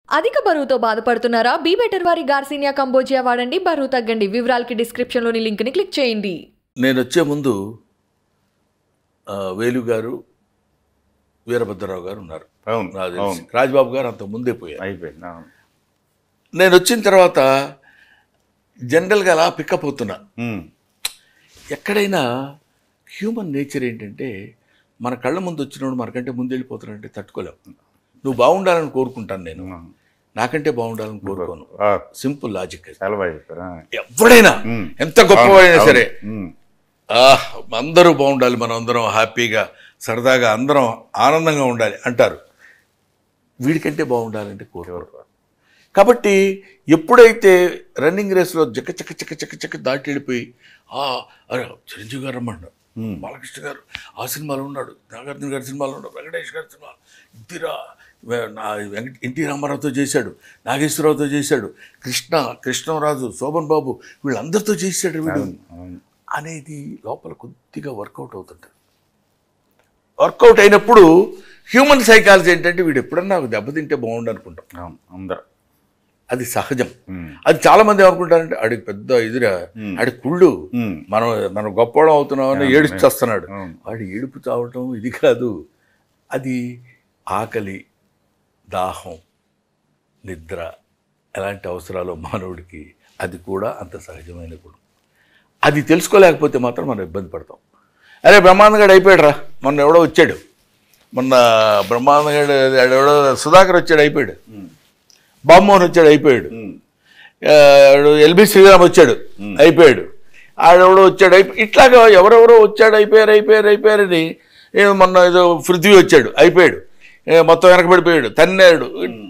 అధిక బరువుతో బాధపడుతున్నారా బీ బెటర్ వారి గార్సినియా కంబోజియా వాడండి బరువు తగ్గండి వివరాలకి డిస్క్రిప్షన్లోని లింక్ని క్లిక్ చేయండి నేను వచ్చే ముందు ఆ, వేలు గారు వీరభద్రరావు గారు ఉన్నారు అవును నాకు తెలిసి. అవును రాజ్బాబు గారు అంత ముందే పోయారు అయిపోయింది అవును నేను వచ్చిన తర్వాత జనరల్గా అలా పికప్ అవుతున్నా ఉమ్, ఎక్కడైనా హ్యూమన్ నేచర్ ఏంటంటే మన కళ్ళ ముందు వచ్చినప్పుడు మనకంటే ముందు వెళ్ళిపోతున్నాడంటే తట్టుకోలేం నువ్వు బాగుండాలని కోరుకుంటాను నేను అవును. నాకంటే బాగుండాలని కోరుకోను ఆ, సింపుల్ లాజిక్ అది చాలా బాగా చెప్పారు ఆ. ఎవడైనా ఉమ్. ఎంత గొప్పవాడైనా సరే ఉమ్, ఆహ్ అందరూ బాగుండాలి మనం అందరం హ్యాపీగా సరదాగా అందరం ఆనందంగా ఉండాలి అంటారు వీడికంటే బాగుండాలంటే కోరుకోరు కాబట్టి ఎప్పుడైతే రన్నింగ్ రేస్లో జక్క చక్క చక్క చక్క చక్క దాటి వెళ్ళిపోయి ఆ అరే చిరంజీవి గారు రమ్మన్నాడు Hmm. బాలకృష్ణ గారు ఆ సినిమాలో ఉన్నాడు నాగార్జున గారి సినిమాలో ఉన్నాడు వెంకటేష్ గారి సినిమా ఇందిరా వే- నా వెంకట ఎన్టీ రామారావుతో చేశాడు నాగేశ్వరరావుతో చేశాడు కృష్ణ కృష్ణరాజు శోభన్ బాబు వీళ్ళందరితో చేశాడు వీడు అవును అనేది లోపల కొద్దిగా వర్కౌట్ అవుతుంటుంది వర్కౌట్ అయినప్పుడు హ్యూమన్ సైకాలజీ ఏంటంటే వీడు ఎప్పుడన్నా దెబ్బతింటే బాగుండు అనుకుంటాం అవును అందరు అది సహజం ఉమ్, అది చాలా మంది ఏమనుకుంటారంటే ఆడికి పెద్ద ఎదురా ఆడి కుళ్ళు ఉమ్, మనం మనం గొప్పవడం అవుతున్నామని ఏడుచేస్తున్నాడు అవును. వాడు ఏడుపు చావటం ఇది కాదు అది ఆకలి దాహం నిద్ర ఎలాంటి అవసరాలు మానవుడికి అది కూడా అంత సహజమైన గుణం అది తెలుసుకోలేకపోతే మాత్రం మనం ఇబ్బంది పడతాం అరే బ్రహ్మాండగాడు అయిపోయాడు రా మొన్న ఎవడో వచ్చాడు మొన్న బ్రహ్మాండగాడు ఎవడో సుధాకర్ వచ్చాడు అయిపోయాడు బామ్మోహన్ వచ్చాడు అయిపోయాడు ఉమ్, ఆ, ఎల్బి శ్రీరామ్ వచ్చాడు అయిపోయాడు ఆడెవడో వచ్చాడు అయిపోయి ఇట్లాగా ఎవరెవరో వచ్చాడు అయిపోయారు అయిపోయారు అయిపోయారని ఏ మొన్న ఏదో పృథ్వీ వచ్చాడు అయిపోయాడు ఏ మొత్తం వెనకబడిపోయాడు తన్నాడు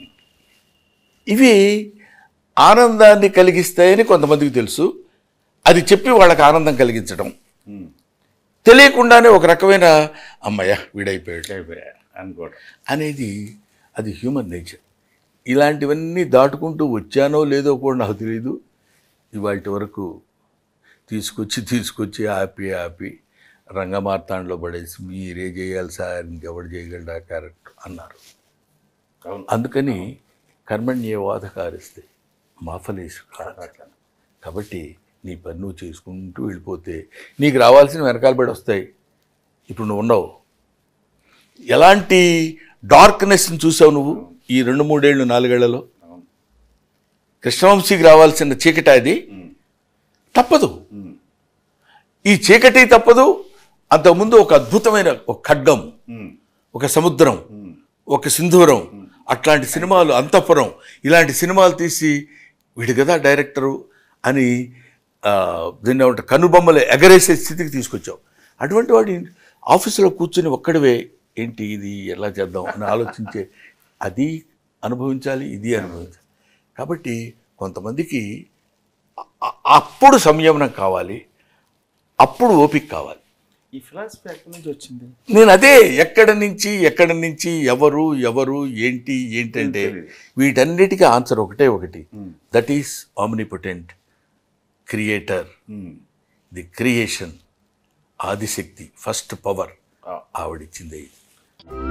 ఇవి ఆనందాన్ని కలిగిస్తాయని కొంతమందికి తెలుసు అది చెప్పి వాళ్ళకి ఆనందం కలిగించడం ఉమ్, తెలియకుండానే ఒక రకమైన అమ్మయ్య వీడైపోయాడు అయిపోయా అనుకోవడం అనేది అది హ్యూమన్ నేచర్ ఇలాంటివన్నీ దాటుకుంటూ వచ్చానో లేదో కూడా నాకు తెలియదు ఇవాటి వరకు తీసుకొచ్చి తీసుకొచ్చి ఆపి ఆపి రంగమార్తాండలో పడేసి మీరే చేయాలి సార్ ఇంకెవడు చేయగలడా క్యారెక్టర్ అన్నారు అవును అందుకని కర్మణ్యేవాధ కారిస్తే మాఫలేసు కాబట్టి నీ పని నువ్వు చేసుకుంటూ వెళ్ళిపోతే నీకు రావాల్సిన వెనకాల పడి వస్తాయి ఇప్పుడు నువ్వు ఉన్నావు ఎలాంటి డార్క్నెస్ని చూసావు నువ్వు ఈ రెండు మూడేళ్ళు నాలుగేళ్లలో అవును కృష్ణవంశీకి రావాల్సిన చీకటి అది ఉమ్, తప్పదు ఉమ్, ఈ చీకటి తప్పదు అంతకుముందు ఒక అద్భుతమైన ఒక ఖడ్గం ఉమ్, ఒక సముద్రం ఉమ్, ఒక సింధూరం అట్లాంటి సినిమాలు అంతఃపురం ఇలాంటి సినిమాలు తీసి వీడు కదా డైరెక్టరు అని ఆ, దీన్ని ఏమంటారు కనుబొమ్మలు ఎగరేసే స్థితికి తీసుకొచ్చావు అటువంటి వాడి ఆఫీసులో కూర్చుని ఒక్కడివే ఏంటి ఇది ఎలా చేద్దాం అని ఆలోచించే అది అనుభవించాలి ఇది అనుభవించాలి కాబట్టి కొంతమందికి అ- అ- అప్పుడు సంయమనం కావాలి అప్పుడు ఓపిక కావాలి ఈ ఫిలాసఫీ ఎక్కడి నుంచి వచ్చింది నేను అదే ఎక్కడి నుంచి ఎక్కడి నుంచి ఎవరు ఎవరు ఏంటి ఏంటంటే వీటన్నిటికీ ఆన్సర్ ఒకటే ఒకటి that is omnipotent creator um, the creation Adishakti first power ఆ. ఆవిడిచ్చింది